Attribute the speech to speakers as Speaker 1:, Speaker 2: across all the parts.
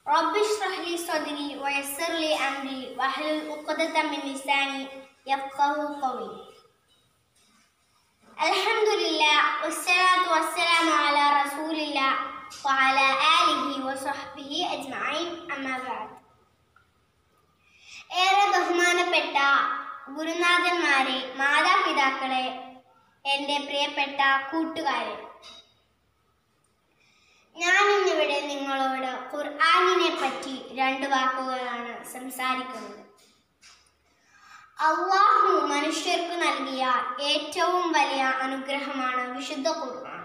Speaker 1: رب اشرح لي صدري ويسر لي أمري واحلل عقدة من لساني يفقه قولي الحمد لله والصلاة والسلام على رسول الله وعلى آله وصحبه أجمعين أما بعد ഏറെ ബഹുമാനപ്പെട്ട ഗുരുനാഥന്മാരെ മാതാപിതാക്കളെ എൻ്റെ പ്രിയപ്പെട്ട കൂട്ടുകാരെ ഞാൻ ഇന്നിവിടെ നിങ്ങളോട് ഖുർആാനിനെ പറ്റി രണ്ട് വാക്കുകളാണ് സംസാരിക്കുന്നത് അള്ളാഹു മനുഷ്യർക്ക് നൽകിയ ഏറ്റവും വലിയ അനുഗ്രഹമാണ് വിശുദ്ധ ഖുർആൻ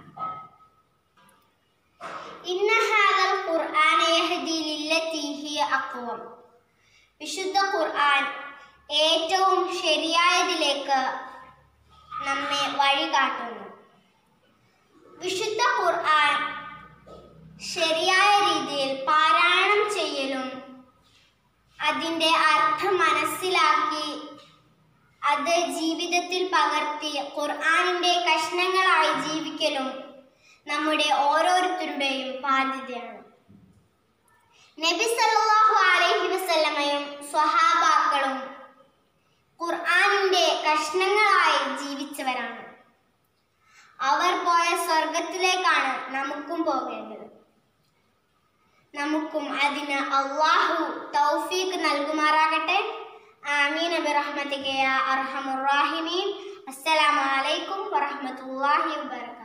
Speaker 1: ഇന്ന ഹാദൽ ഖുർആന യഹ്ദി ലില്ലത്തി ഹിയ അഖ്വം വിശുദ്ധ ഖുർആൻ ഏറ്റവും ശരിയായതിലേക്ക് നമ്മെ വഴികാട്ടുന്നു വിശുദ്ധ ഖുർആൻ ശരിയായ രീതിയിൽ പാരായണം ചെയ്യലും അതിൻ്റെ അർത്ഥം മനസ്സിലാക്കി അത് ജീവിതത്തിൽ പകർത്തി ഖുർആനിൻ്റെ കഷ്ണങ്ങളായി ജീവിക്കലും നമ്മുടെ ഓരോരുത്തരുടെയും ബാധ്യതയാണ് നബി സല്ലല്ലാഹു അലൈഹി വസല്ലമയും സ്വഹാബാക്കളും ഖുർആനിൻ്റെ കഷ്ണങ്ങളായി ജീവിച്ചവരാണ് അവർ പോയ സ്വർഗത്തിലേക്കാണ് നമുക്കും പോകേണ്ടത് നമുക്കും അതിന് അള്ളാഹു തൗഫീഖ് നൽകുമാറാകട്ടെ ആമീൻ ബിറഹ്മതിക യാ അർഹമുർ റാഹിമീൻ അസ്സലാമു അലൈക്കും വറഹ്മത്തുള്ളാഹി വബറകാതുഹു